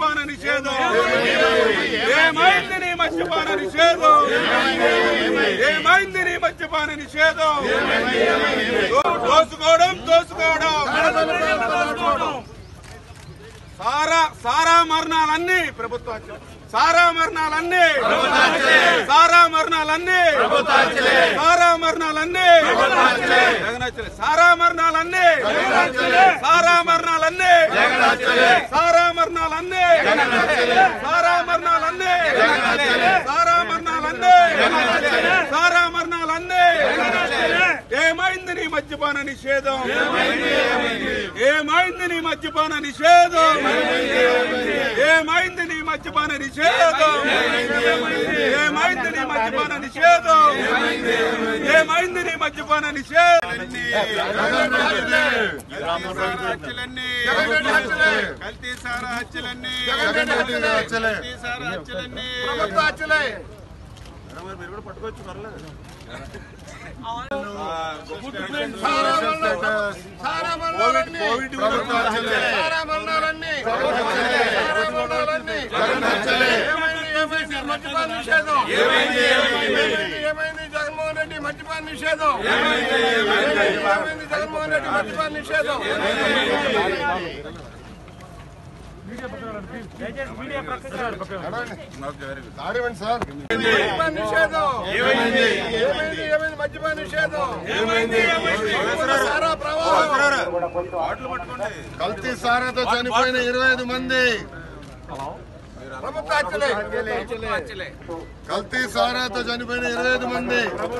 మద్యపాన నిషేధం ఏమైంది నీ మద్యపాన నిషేధం ఏమైంది నీ మద్యపాన నిషేధం దో- దోసుకోవడం దోసుకోవడం సారా సారా మరణాలన్నీ ప్రభుత్వం సారా మరణాలన్నీ సారా మరణాలన్నీ సారా మరణాలన్నీ జగనాచలే సారా మరణాలన్నీ సారా మరణాలన్నీ సారా మరణాలన్నీ సారా మరణాలన్నీ సారా మరణాలన్నీ సారా మరణాలన్నీ ఏమైంది నీ మద్యపాన నిషేధం ఏమైంది నీ మద్యపాన నిషేధం ఏమైంది నీ మద్యపాన నిషేధం ఏమైంది నీ మద్యపాన నిషేధం ఏమైంది నీ మద్యపాన నిషేధం హత్యలన్నీ కల్తీ సారా హత్యలన్నీ కల్తీ సారా హత్యలన్నీ మీరు కూడా పట్టుకోవచ్చు పర్లేదు కోవిడ్ కోవిడ్ ఏమైంది జగన్మోహన్ రెడ్డి మద్యపాన నిషేధం ఏమైంది జగన్మోహన్ రెడ్డి మద్యపాన నిషేధం మద్యపాన నిషేధం ఏమైంది ఏమైంది మద్యపాన నిషేధం సారా ప్రవాహం బాటిల్ పట్టుకోండి కల్తీ సారాతో చనిపోయిన ఇరవై ఐదు మంది ప్రభుత్వ హత్యలే కల్తీ సారాతో చనిపోయిన ఇరవై ఐదు మంది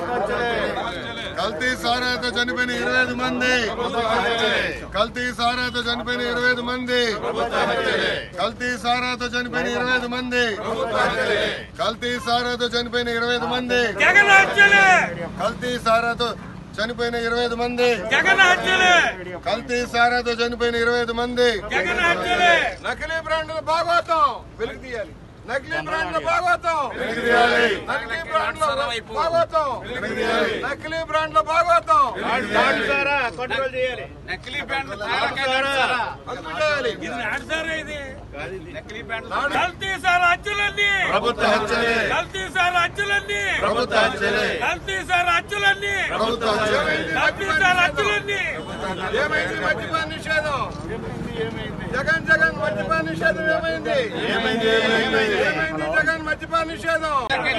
కల్తీ సారాతో చనిపోయిన ఇరవై ఐదు మంది కల్తీ సారాతో చనిపోయిన ఇరవై ఐదు మంది కల్తీ సారాతో చనిపోయిన ఇరవై ఐదు మంది కల్తీ సారాతో చనిపోయిన ఇరవై ఐదు మంది కల్తీ సారాతో చనిపోయిన ఇరవై ఐదు మంది కల్తీ సారాతో చనిపోయిన ఇరవై ఐదు మంది నకిలీ బ్రాండ్ల భాగవతం వెలుగు తీయాలి నకిలీ బ్రాండ్ల భాగవతం వెలుగు తీయాలి నకిలీ బ్రాండ్ల భాగవతం వెలుగు తీయాలి నకిలీ బ్రాండ్ల భాగవతం నకిలీ బ్యాండ్లు అదుపు చేయాలి కల్తీ సార్ అచ్చులన్నీ ప్రభుత్వ హత్యలే కల్తీ సార్ అచ్చులన్నీ ప్రభుత్వ హత్యలే కల్తీ సార్ అచ్చులన్నీ ప్రభుత్వ హత్యలే కల్తీ సార్ అచ్చులన్నీ ఏమైంది మద్యపాన నిషేధం జగన్ జగన్ మద్యపాన నిషేధం ఏమైంది ఏమైంది ఏమైంది జగన్ మద్యపాన నిషేధం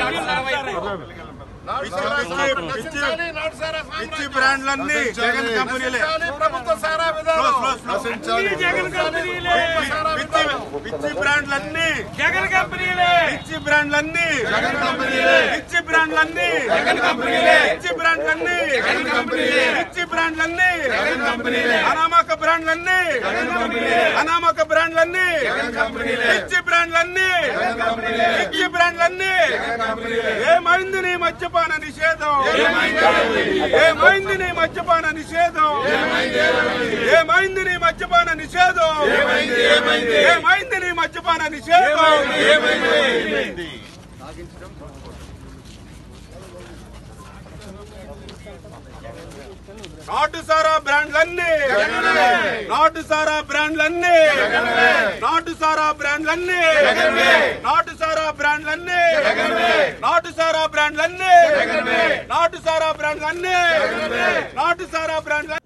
నాటు సారా సామ్రాజ్యం. నశించాలి నాటు సారా పిచ్చి సామ్రాజ్యం. బ్రాండ్లన్నీ జగన్ కంపెనీలే నశించాలి ప్రభుత్వ సారా విధానం నశించాలి జగన్ కంపెనీలే పిచ్చి పిచ్చి బ్రాండ్లన్నీ జగన్ కంపెనీలే పిచ్చి బ్రాండ్లన్నీ జగన్ కంపెనీలే పిచ్చి బ్రాండ్లన్నీ జగన్ కంపెనీలే పిచ్చి బ్రాండ్లన్నీ జగన్ కంపెనీలే పిచ్చి బ్రాండ్లన్నీ జగన్ కంపెనీలే అనామక బ్రాండ్లన్నీ జగన్ కంపెనీలే అనామక బ్రాండ్లన్నీ జగన్ కంపెనీలే పిచ్చి బ్రాండ్లన్నీ జగన్ కంపెనీలే పిచ్చి బ్రాండ్లన్నీ జగన్ కంపెనీలే ఏమైంది నీ మద్యపాన నిషేధం ఏమైంది నీ మద్యపాన నిషేధం ఏమైంది నీ మద్యపాన నిషేధం ఏమైంది నీ మద్యపాన నిషేధం ఏమైంది నాటు సారా బ్రాండ్లన్నీ నాటు సారా బ్రాండ్లన్నీ నాటు సారా బ్రాండ్లన్నీ నాటు సారా బ్రాండ్లన్నీ నాటు సారా బ్రాండ్లన్నీ నాటు సారా బ్రాండ్లన్నీ నాటు సారా బ్రాండ్లన్నీ